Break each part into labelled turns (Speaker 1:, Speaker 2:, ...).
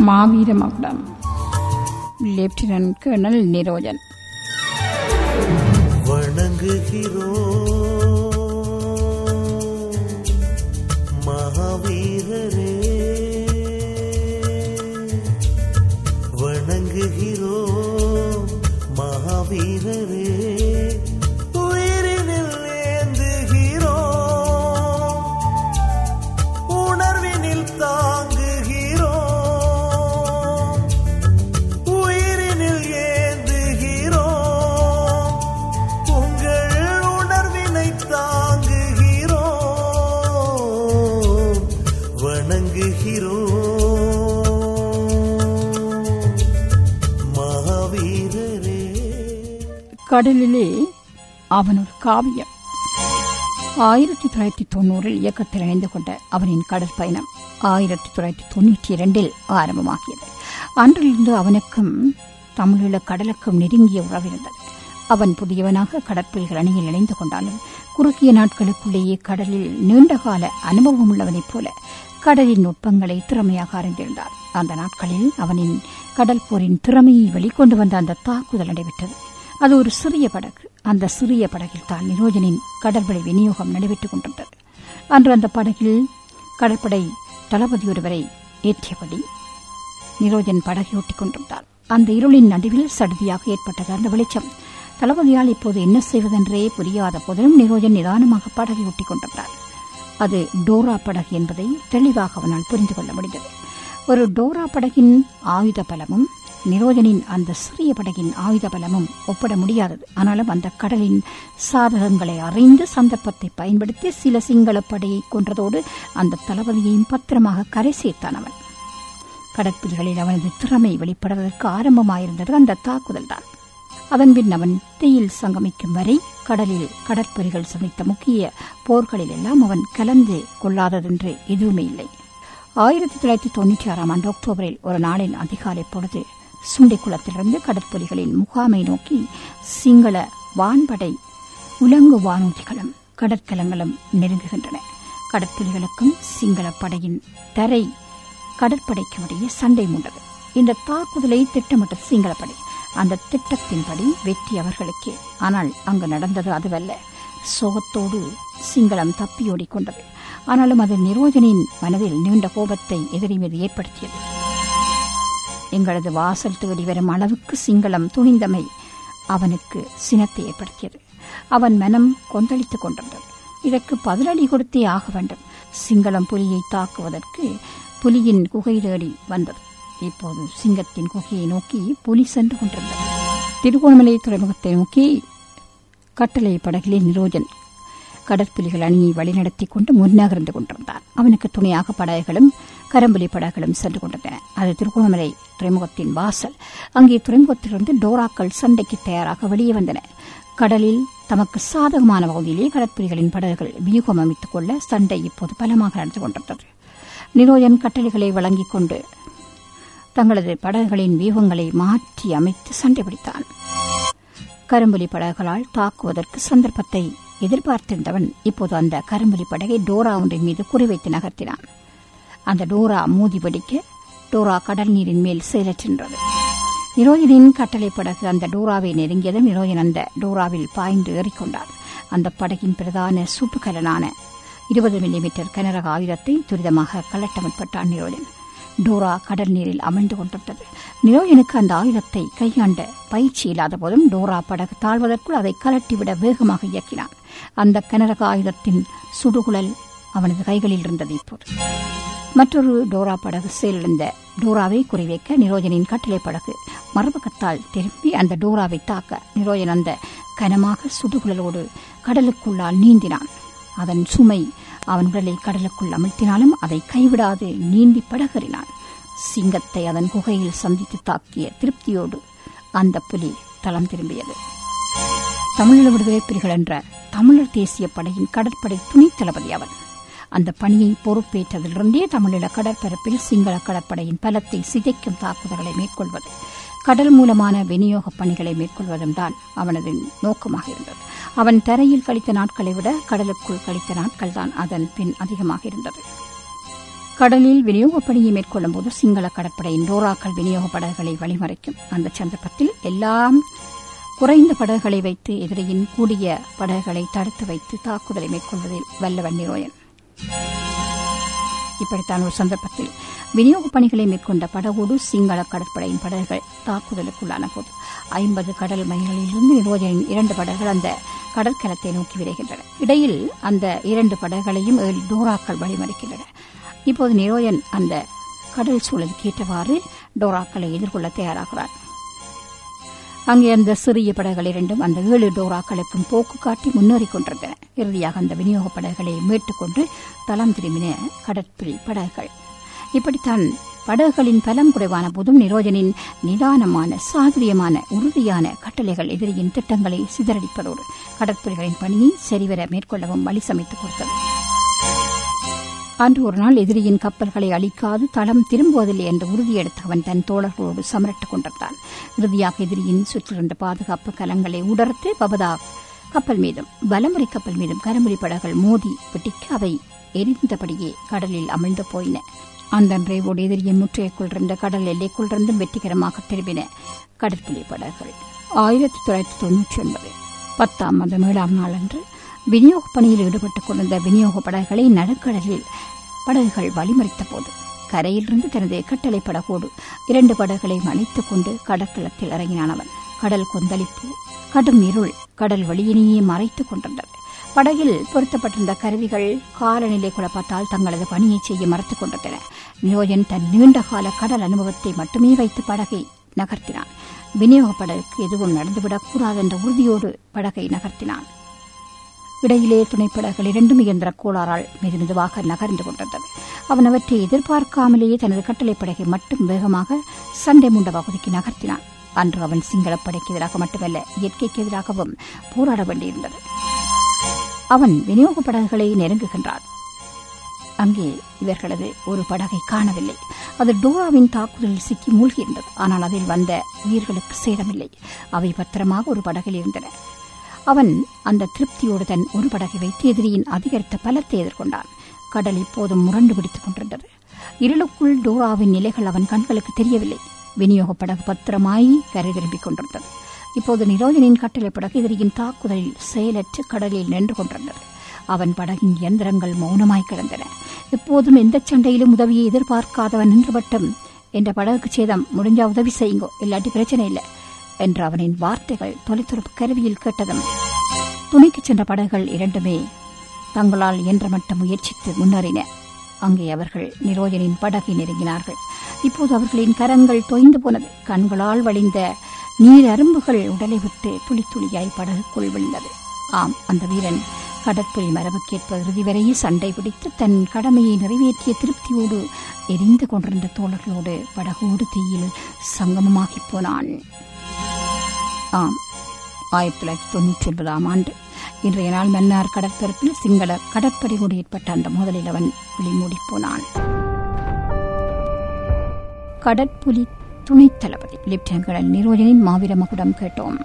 Speaker 1: மாவீர மகுடம் lieutenant colonel Nirojan
Speaker 2: வணங்குகிறோம் மகாவீரரே வணங்குகிறோம் மகாவீரரே உயிரினில் ஏந்துகிறோம் உணர்வினில் தாங்குகிறோம் உயிரினில் ஏந்துகிறோம் உங்கள் உணர்வினை தாங்குகிறோம் வணங்குகிறோம் மகாவீரரே
Speaker 1: கடலிலே அவன் ஒரு காவியம் ஆயிரத்தி தொள்ளாயிரத்தி தொண்ணூறில் இயக்கத்தில் இணைந்து கொண்ட அவனின் கடல் பயணம் ஆயிரத்தி தொள்ளாயிரத்தி தொண்ணூற்றி இரண்டில் ஆரம்பமாகியது அன்றிலிருந்து அவனுக்கும் தமிழீழ கடலுக்கும் நெருங்கிய உறவிருந்தது அவன் புதியவனாக கடற்புலிகள் அணியில் இணைந்து கொண்டாலும் குறுகிய நாட்களுக்குள்ளேயே கடலில் நீண்டகால அனுபவம் உள்ளவனைப் போல கடலின் நுட்பங்களை திறமையாக அறிந்திருந்தார் அந்த நாட்களில் அவனின் கடல் போரின் திறமையை வெளிக்கொண்டு வந்த அந்த தாக்குதல் நடைபெற்றது அது ஒரு சிறிய படகு அந்த சிறிய படகில் தான் நிரோஜனின் கடற்படை விநியோகம் நடைபெற்றுக் கொண்டிருந்தது அன்று அந்த படகில் கடற்படை தளபதி ஒருவரை ஏற்றியபடி நிரோஜன் படகையோட்டிக் கொண்டிருந்தார் அந்த இருளின் நடுவில் சடுதியாக ஏற்பட்டது அந்த வெளிச்சம் தளபதியால் இப்போது என்ன செய்வதென்றே புரியாத போதிலும் நிரோஜன் நிதானமாக படகை ஒட்டிக் கொண்டிருந்தார் அது டோரா படகு என்பதை தெளிவாக அவனால் புரிந்து கொள்ள முடிந்தது ஒரு டோரா படகின் ஆயுத பலமும் நிரோஜனின் அந்த சிறிய படகின் ஆயுத பலமும் ஒப்பிட முடியாதது ஆனாலும் அந்த கடலின் சாதகங்களை அறிந்து சந்தர்ப்பத்தை பயன்படுத்தி சில சிங்கள படையை கொன்றதோடு அந்த தளபதியையும் பத்திரமாக கரை சேர்த்தான் அவன் கடற்புலிகளில் அவனது திறமை வெளிப்படுவதற்கு ஆரம்பமாயிருந்தது அந்த தாக்குதல் தான் அதன்பின் அவன் தீயில் சங்கமிக்கும் வரை கடலில் கடற்புலிகள் சந்தித்த முக்கிய போர்களில் எல்லாம் அவன் கலந்து கொள்ளாததென்று எதுவுமே இல்லை ஆயிரத்தி தொள்ளாயிரத்தி தொன்னூற்றி ஆறாம் ஆண்டு அக்டோபரில் ஒரு நாளின் அதிகாலை பொழுது சுண்டைக்குளத்திலிருந்து கடற்புலிகளின் முகாமை நோக்கி சிங்கள வான்படை உலங்கு வானூர்திகளும் கடற்கலங்களும் நெருங்குகின்றன கடற்புலிகளுக்கும் சிங்கள படையின் தரை கடற்படைக்கும் இடையே சண்டை மூண்டது இந்த தாக்குதலை திட்டமிட்டது சிங்களப்படை அந்த திட்டத்தின்படி வெற்றி அவர்களுக்கே ஆனால் அங்கு நடந்தது அதுவல்ல சோகத்தோடு சிங்களம் தப்பியோடிக் கொண்டது ஆனாலும் அது நிரோஜனின் மனதில் நீண்ட கோபத்தை எதிரி மீது ஏற்படுத்தியது எங்களது வாசல் தேடி வரும் அளவுக்கு சிங்களம் துணிந்தமை அவனுக்கு சினத்தை ஏற்படுத்தியது அவன் மனம் கொந்தளித்துக் கொண்டிருந்தது இதற்கு பதிலடி கொடுத்தே ஆக வேண்டும் சிங்களம் புலியை தாக்குவதற்கு புலியின் குகை தேடி வந்தது இப்போது சிங்கத்தின் குகையை நோக்கி புலி சென்று கொண்டிருந்தது திருகோணமலை துறைமுகத்தை நோக்கி கட்டளை படகிலே நிரோஜன் கடற்புலிகள் அணியை வழிநடத்திக் கொண்டு முன்னகர்ந்து கொண்டிருந்தார் அவனுக்கு துணையாக படகுகளும் கரம்புலி படகுகளும் சென்று கொண்டிருந்தன அது திருகோணமலை துறைமுகத்தின் வாசல் அங்கே துறைமுகத்திலிருந்து டோராக்கள் சண்டைக்கு தயாராக வெளியே வந்தன கடலில் தமக்கு சாதகமான பகுதியிலே கடற்புலிகளின் படகுகள் வியூகம் அமைத்துக் கொள்ள சண்டை இப்போது பலமாக நடந்து கொண்டிருந்தது நிரோஜன் கட்டளைகளை வழங்கிக் கொண்டு தங்களது படகுகளின் வியூகங்களை மாற்றி அமைத்து சண்டை பிடித்தான் கரும்புலி படகுகளால் தாக்குவதற்கு சந்தர்ப்பத்தை எதிர்பார்த்திருந்தவன் இப்போது அந்த கரும்புலி படகை டோரா ஒன்றின் மீது குறிவைத்து நகர்த்தினான் அந்த டோரா மூதி வெடிக்க டோரா கடல் நீரின் மேல் செயலற்றின்றது நிரோஜனின் கட்டளை படகு அந்த டோராவை நெருங்கியதும் நிரோஜன் அந்த டோராவில் பாய்ந்து ஏறிக்கொண்டார் அந்த படகின் பிரதான சூட்டுக்கலனான இருபது மில்லிமீட்டர் கனரக ஆயுதத்தை துரிதமாக கலட்ட முற்பட்டான் நிரோஜன் டோரா கடல் நீரில் அமிழ்ந்து கொண்டிருந்தது நிரோஜனுக்கு அந்த ஆயுதத்தை கையாண்ட பயிற்சி இல்லாத போதும் டோரா படகு தாழ்வதற்குள் அதை கலட்டிவிட வேகமாக இயக்கினான் அந்த கனரக ஆயுதத்தின் சுடுகுழல் அவனது கைகளில் இருந்தது இப்போது மற்றொரு டோரா படகு செயலிழந்த டோராவை குறிவைக்க நிரோஜனின் கட்டளை படகு மறுபக்கத்தால் திரும்பி அந்த டோராவை தாக்க நிரோஜன் அந்த கனமாக சுடுகுழலோடு கடலுக்குள்ளால் நீந்தினான் அதன் சுமை அவன் உடலை கடலுக்குள் அமிழ்த்தினாலும் அதை கைவிடாது நீந்தி படகறினான் சிங்கத்தை அதன் குகையில் சந்தித்து தாக்கிய திருப்தியோடு அந்த புலி தளம் திரும்பியது தமிழீழ விடுதலை புலிகள் என்ற தமிழர் தேசிய படையின் கடற்படை துணை தளபதி அவன் அந்த பணியை பொறுப்பேற்றதிலிருந்தே தமிழீழ கடற்பரப்பில் சிங்கள கடற்படையின் பலத்தை சிதைக்கும் தாக்குதல்களை மேற்கொள்வது கடல் மூலமான விநியோக பணிகளை மேற்கொள்வதும் தான் அவனது நோக்கமாக இருந்தது அவன் தரையில் கழித்த நாட்களை விட கடலுக்குள் கழித்த நாட்கள் தான் அதன் பின் அதிகமாக இருந்தது கடலில் விநியோகப் பணியை மேற்கொள்ளும் போது சிங்கள கடற்படையின் டோராக்கள் விநியோக படகுகளை வழிமறைக்கும் அந்த சந்தர்ப்பத்தில் எல்லாம் குறைந்த படகுகளை வைத்து எதிரியின் கூடிய படகுகளை தடுத்து வைத்து தாக்குதலை மேற்கொள்வதில் வல்லவன் நிரோயன் இப்படித்தான் ஒரு சந்தர்ப்பத்தில் விநியோகப் பணிகளை மேற்கொண்ட படகோடு சிங்கள கடற்படையின் படகுகள் தாக்குதலுக்குள்ளான போது ஐம்பது கடல் மைல்களிலிருந்து நிரோஜனின் இரண்டு படகுகள் அந்த கடற்கலத்தை நோக்கி விரைகின்றன இடையில் அந்த இரண்டு படகுகளையும் ஏழு டோராக்கள் வழிமறிக்கின்றன இப்போது நிரோயன் அந்த கடல் சூழலுக்கு ஏற்றவாறு டோராக்களை எதிர்கொள்ள தயாராகிறார் அங்கே அந்த சிறிய படகுகள் இரண்டும் அந்த ஏழு டோராக்களுக்கும் போக்கு காட்டி முன்னேறிக் கொண்டிருந்தன இறுதியாக அந்த விநியோக படகுகளை மீட்டுக்கொண்டு தளம் திரும்பின கடற்பில் படகுகள் இப்படித்தான் படகுகளின் பலம் குறைவான போதும் நிரோஜனின் நிதானமான சாதுரியமான உறுதியான கட்டளைகள் எதிரியின் திட்டங்களை சிதறடிப்பதோடு கடற்புலிகளின் பணியை சரிவர மேற்கொள்ளவும் வழி சமைத்துக் கொடுத்தது அன்று ஒரு நாள் எதிரியின் கப்பல்களை அழிக்காது தளம் திரும்புவதில்லை என்று உறுதியெடுத்து அவன் தன் தோழர்களோடு சமரட்டுக் கொண்டிருந்தான் இறுதியாக எதிரியின் சுற்றிருந்த பாதுகாப்பு கலங்களை உடர்த்து பபதா கப்பல் மீதும் வலமுறை கப்பல் மீதும் கரமுறை படகுகள் மோதி வெட்டிக்க அவை எரிந்தபடியே கடலில் அமிழ்ந்து போயின அந்த ரேவோடு எதிரியின் முற்றையக்குள் இருந்த கடல் எல்லைக்குள் இருந்தும் வெற்றிகரமாக திரும்பின கடற்புலி படகுகள் ஆயிரத்தி தொள்ளாயிரத்தி தொன்னூற்றி ஒன்பது பத்தாம் மாதம் ஏழாம் நாளன்று விநியோக பணியில் ஈடுபட்டுக் கொண்டிருந்த விநியோக படகுகளை நடுக்கடலில் படகுகள் வழிமறித்த போது கரையிலிருந்து தனது கட்டளை படகோடு இரண்டு படகுகளையும் அணைத்துக் கொண்டு கடற்கலத்தில் இறங்கினான் அவன் கடல் கொந்தளிப்பு கடும் இருள் கடல் வழியினையே மறைத்துக் கொண்டிருந்தது படகில் பொருத்தப்பட்டிருந்த கருவிகள் காலநிலை குழப்பத்தால் தங்களது பணியை செய்ய மறுத்துக் கொண்டிருந்தன நியோஜன் தன் நீண்டகால கடல் அனுபவத்தை மட்டுமே வைத்து படகை நகர்த்தினான் விநியோக படகுக்கு எதுவும் நடந்துவிடக்கூடாது என்ற உறுதியோடு படகை நகர்த்தினான் இடையிலே துணைப்படகுகள் இரண்டும் இயந்திர கோளாறால் மெது மெதுவாக நகர்ந்து கொண்டிருந்தது அவன் அவற்றை எதிர்பார்க்காமலேயே தனது கட்டளை படகை மட்டும் வேகமாக சண்டை முண்ட பகுதிக்கு நகர்த்தினான் அன்று அவன் சிங்களப்படைக்கு எதிராக மட்டுமல்ல இயற்கைக்கு எதிராகவும் போராட வேண்டியிருந்தது அவன் விநியோக படகுகளை நெருங்குகின்றான் அங்கே இவர்களது ஒரு படகை காணவில்லை அது டோராவின் தாக்குதலில் சிக்கி மூழ்கியிருந்தது ஆனால் அதில் வந்த உயிர்களுக்கு சேதமில்லை அவை பத்திரமாக ஒரு படகில் இருந்தன அவன் அந்த திருப்தியோடு தன் ஒரு படகை வைத்து எதிரியின் அதிகரித்த பலத்தை எதிர்கொண்டான் கடல் இப்போதும் முரண்டு பிடித்துக் கொண்டிருந்தது இருளுக்குள் டோராவின் நிலைகள் அவன் கண்களுக்கு தெரியவில்லை விநியோக படகு பத்திரமாய் கரை திரும்பிக் கொண்டிருந்தது இப்போது நிரோஜனின் கட்டளை படகு எதிரியின் தாக்குதலில் செயலற்று கடலில் நின்று கொண்டிருந்தது அவன் படகின் இயந்திரங்கள் மௌனமாய் கிடந்தன எப்போதும் எந்த சண்டையிலும் உதவியை எதிர்பார்க்காதவன் நின்றுபட்டும் என்ற படகுக்கு சேதம் முடிஞ்சா உதவி செய்யுங்கோ இல்லாட்டி பிரச்சனை இல்லை என்ற அவனின் வார்த்தைகள் தொலைத்தொடர்பு கருவியில் கேட்டதும் துணைக்குச் சென்ற படகுகள் இரண்டுமே தங்களால் இயன்ற மட்டம் முயற்சித்து முன்னேறின அங்கே அவர்கள் நிரோஜனின் படகை நெருங்கினார்கள் இப்போது அவர்களின் கரங்கள் தொய்ந்து போனது கண்களால் வழிந்த நீர் அரும்புகள் உடலை விட்டு துளி துளியாய் படகுக்குள் விழுந்தது ஆம் அந்த வீரன் கடற்புலி மரபுக்கேற்ப இறுதி வரையில் சண்டை பிடித்து தன் கடமையை நிறைவேற்றிய திருப்தியோடு எரிந்து கொண்டிருந்த தோழர்களோடு படகோடு தீயில் சங்கமமாகிப் போனான் ஆம் ஆயிரத்தி தொள்ளாயிரத்தி தொன்னூற்றி ஒன்பதாம் ஆண்டு இன்றைய நாள் மன்னார் கடற்பரப்பில் சிங்கள கடற்படையோடு ஏற்பட்ட அந்த மோதலில் அவன் விழிமூடிப் போனான் கடற்புலி துணைத் தளபதி லெப்டினன்ட் கர்னல் நிரோஜனின் மாவீர மகுடம் கேட்டோம்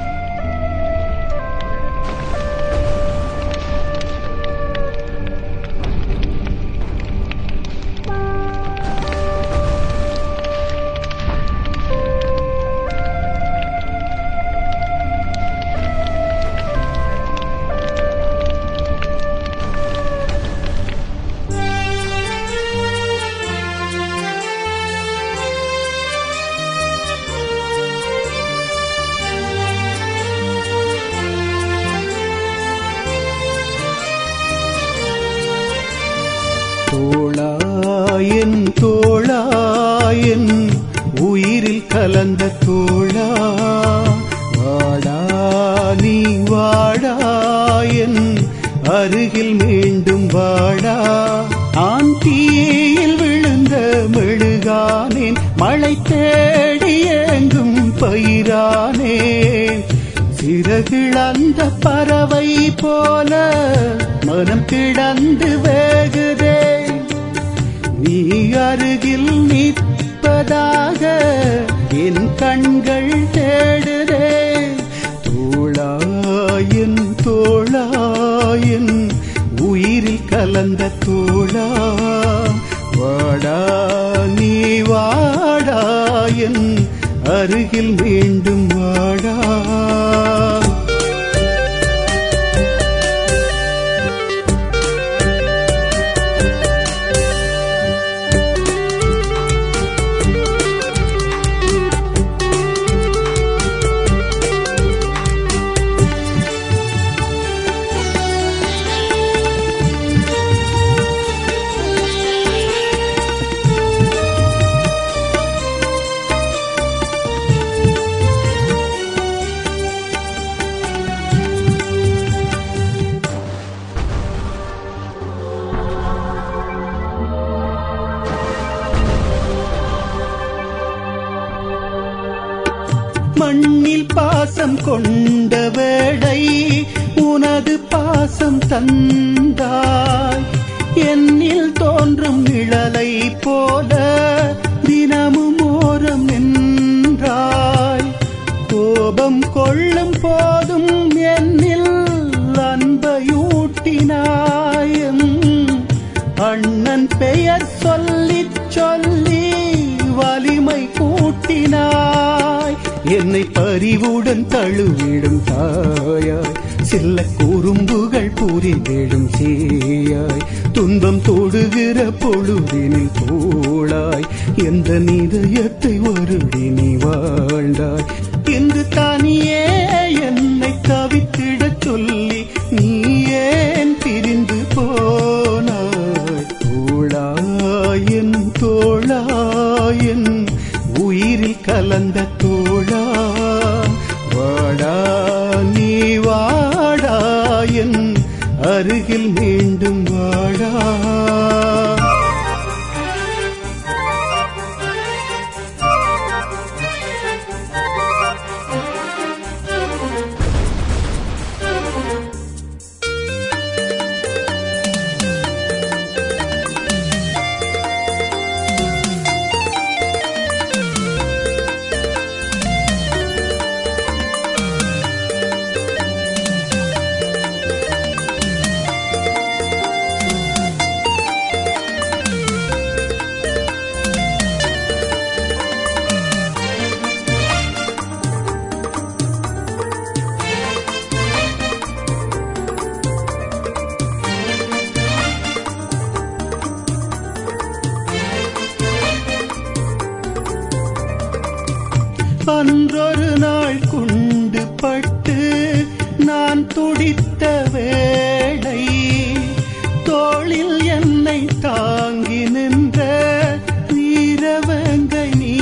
Speaker 2: தோளாயன் தோளாயன் உயிரில் கலந்த தோளா வாடா நீ வாடாயன் அருகில் மீண்டும் வாடா ஆன் தீயில் விழுந்த மெழுகானேன் மழை தேடி எங்கும் பயிரானேன் சிறகிழந்த பறவை போல மனம் கிடந்து வேகுதே நீ அருகில் நிற்பதாக என் கண்கள் தேடுதே தோளாயன் தோளாயன் உயிரில் கலந்த தோளா அருகில் மீண்டும் வாடா மண்ணில் பாசம் கொண்ட வேளை உனது பாசம் தந்தாய் என்னில் தோன்றும் நிழலை போல தினமும் ஓரம் நின்றாய் கோபம் கொள்ளும் போதும் என்னில் அன்பையூட்டினாய் எம் அண்ணன் பெயர் சொல்லிச் சொல்லி வலிமை கூட்டினாய் என்னை பரிவுடன் தழுவிடும் தாயாய் சில்ல குறும்புகள் புரிந்திடும் சேயாய் துன்பம் தொடுகிற பொழுதினில் தோளாய் எந்த நிதயத்தை வருடி நீ வாழ்ந்தாய் இன்று தானியே என்னை தவித்திடச் சொல்லி நீ ஏன் பிரிந்து போனாய் தோளாயன் தோளாயன் உயிரில் கலந்த தோளா வாடா நீ வாடாயன் அருகில் மீண்டும் வாடா அன்றொரு நாள் குண்டு பட்டு நான் துடித்த வேளை தோளில் என்னை தாங்கி நின்ற வீரவங்கை நீ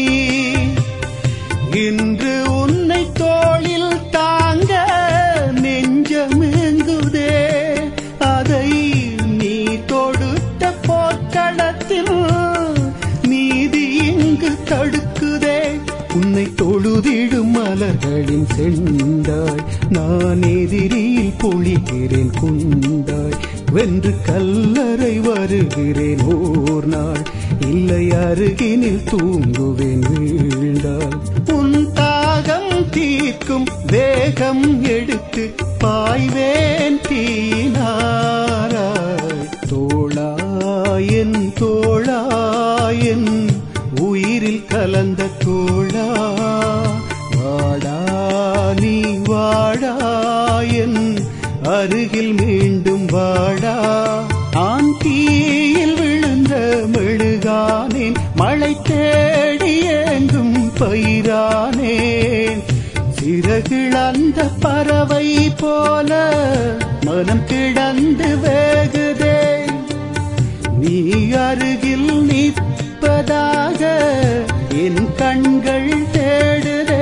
Speaker 2: இன்று உன்னை தோளில் தாங்க நெஞ்சமெங்குதே அதை நீ தொடுத்த போர்க்களத்தில் நீதி இங்கு தடுக்குதே உன்னை தொழுதிடும் மலர்களின் செண்டாய் நான் எதிரில் பொழிகிறேன் குண்டாய் வென்று கல்லறை வருகிறேன் ஓர் நாள் இல்லை அருகினில் தூங்குவேன் வீழ்ந்தால் உன் தாகம் தீர்க்கும் வேகம் எடுத்து பாய்வேன் தீனாராய் தோளாயன் தோளாயன் உயிரில் கலந்த தோளா வாடா நீ வாடாயன் அருகில் மீண்டும் வாடா ஆன் தீயில் விழுந்த மெழுகானேன் மழை தேடி எங்கும் பயிரானேன் சிறகிழந்த பறவை போல மனம் கிடந்து வேகுதே நீ அருகில் நிற்பதாக என் கண்கள் தேடுதே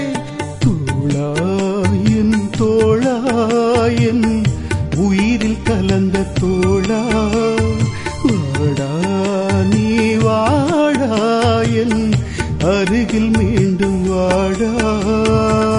Speaker 2: தோளாயின் தோளாயின் உயிரில் கலந்த தோளா வாடா நீ வாடாயன் அருகில் மீண்டும் வாடா